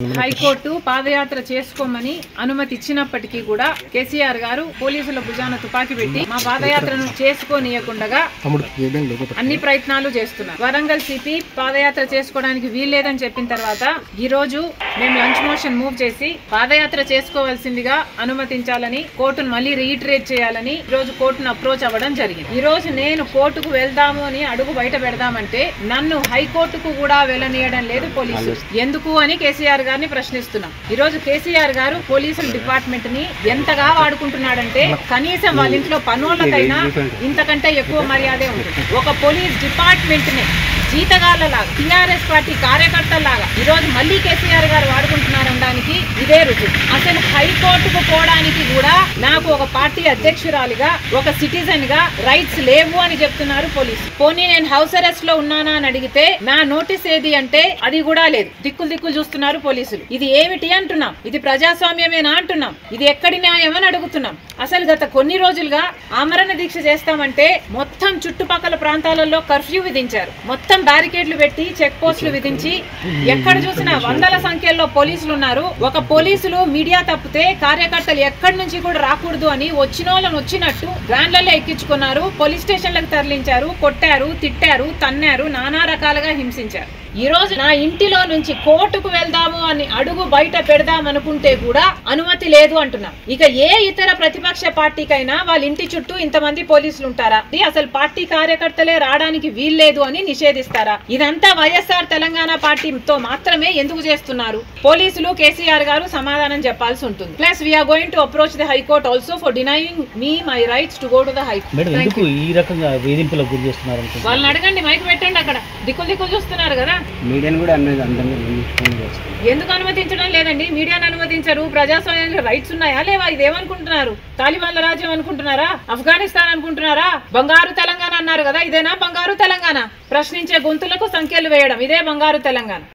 high court పాదయాత్ర చేసుకోమని అనుమతి ఇచ్చినప్పటికీ కూడా కేసీఆర్ గారు పోలీసుల భుజాన తుపాకీ పెట్టి మా పాదయాత్రను చేసుకోనీయకుండా తమ్ముడు ఏదేం లేదు అన్ని ప్రయత్నాలు చేస్తున్నారు వరంగల్ సిపి పాదయాత్ర చేసుకోవడానికి వీల్లేదని చెప్పిన తర్వాత ఈ రోజు మేము లంచ్ మోషన్ మూవ్ చేసి పాదయాత్ర చేసుకోవాల్సిందిగా అనుమతించాలని కోర్టును మళ్ళీ రీఇటరేట్ చేయాలని ఈ రోజు కోర్టును అప్రోచ్ అవ్వడం జరిగింది ఈ రోజు నేను కోర్టుకు వెళ్దాము అని అడుగు బయట పెడదామంటే నన్ను హైకోర్టుకు కూడా వెళ్ళనీయడం లేదు పోలీసులు ఎందుకు అని కేసీఆర్ గారిని ప్రశ్నిస్తున్నాం ఈ రోజు కేసీఆర్ గారు పోలీసుల డిపార్ట్మెంట్ ని ఎంతగా వాడుకుంటున్నాడంటే కనీసం వాళ్ళ ఇంట్లో పనులకైనా ఇంతకంటే ఎక్కువ మర్యాదే ఉంటుంది ఒక పోలీస్ డిపార్ట్మెంట్ ని జీతగాళ్ళలాగా టిఆర్ఎస్ పార్టీ కార్యకర్తలాగా ఈ రోజు మళ్ళీ కేసీఆర్ గారు వాడుకుంటున్నారనడానికి ఇదే రుజు అసలు హైకోర్టుకు పోవడానికి కూడా నాకు ఒక పార్టీ అధ్యక్షురాలిగా ఒక సిటిజన్ గా రైట్స్ లేవు అని చెప్తున్నారు పోలీసు పోనీ నేను హౌస్ అరెస్ట్ లో ఉన్నానా అని అడిగితే నా నోటీస్ ఏది అంటే అది కూడా లేదు దిక్కులు దిక్కులు చూస్తున్నారు పోలీసులు ఇది ఏమిటి అంటున్నాం ఇది ప్రజాస్వామ్యమేనా అంటున్నాం ఇది ఎక్కడి న్యాయం అని అడుగుతున్నాం అసలు గత కొన్ని రోజులుగా ఆమరణ దీక్ష చేస్తామంటే మొత్తం చుట్టుపక్కల ప్రాంతాలలో కర్ఫ్యూ విధించారు మొత్తం బ్యారికేడ్లు పెట్టి చెక్ పోస్టులు విధించి ఎక్కడ చూసినా వందల సంఖ్యలో పోలీసులు ఉన్నారు ఒక పోలీసులు మీడియా తప్పితే కార్యకర్తలు ఎక్కడి నుంచి కూడా రాకూడదు అని వచ్చిన వాళ్ళని వచ్చినట్టు వ్యాన్లలో ఎక్కించుకున్నారు పోలీస్ స్టేషన్లకు తరలించారు కొట్టారు తిట్టారు తన్నారు నానా రకాలుగా హింసించారు ఈ రోజు నా ఇంటిలో నుంచి కోర్టుకు వెళ్దాము అని అడుగు బయట పెడదాం అనుకుంటే కూడా అనుమతి లేదు అంటున్నాం ఇక ఏ ఇతర ప్రతిపక్ష పార్టీకైనా వాళ్ళ ఇంటి చుట్టూ ఇంతమంది పోలీసులు ఉంటారా ఇది అసలు పార్టీ కార్యకర్తలే రావడానికి వీల్లేదు అని నిషేధిస్తారా ఇదంతా వైఎస్ఆర్ తెలంగాణ పార్టీతో మాత్రమే ఎందుకు చేస్తున్నారు పోలీసులు కేసీఆర్ గారు సమాధానం చెప్పాల్సి ఉంటుంది plus we are going to approach the high court also for denying me my rights to go to the madam high court ఎందుకు ఈ రకంగా వేధింపులకు గురి చేస్తున్నారు అనుకుంటున్నారు వాళ్ళని అడగండి మైక్ పెట్టండి అక్కడ దిక్కులు దిక్కులు చూస్తున్నారు కదా మీడియాని కూడా అన్నది అందరినీ ఫోన్ చేస్తాం ఎందుకు అనుమతించడం లేదండి మీడియాను అనుమతించరు ప్రజాస్వామ్యంలో రైట్స్ ఉన్నాయా లేవా ఇదేమనుకుంటున్నారు తాలిబాన్ల రాజ్యం అనుకుంటున్నారా ఆఫ్ఘనిస్తాన్ అనుకుంటున్నారా బంగారు తెలంగాణ అన్నారు కదా ఇదేనా బంగారు తెలంగాణ ప్రశ్నించే గొంతులకు సంఖ్యలు వేయడం ఇదే బంగారు తెలంగాణ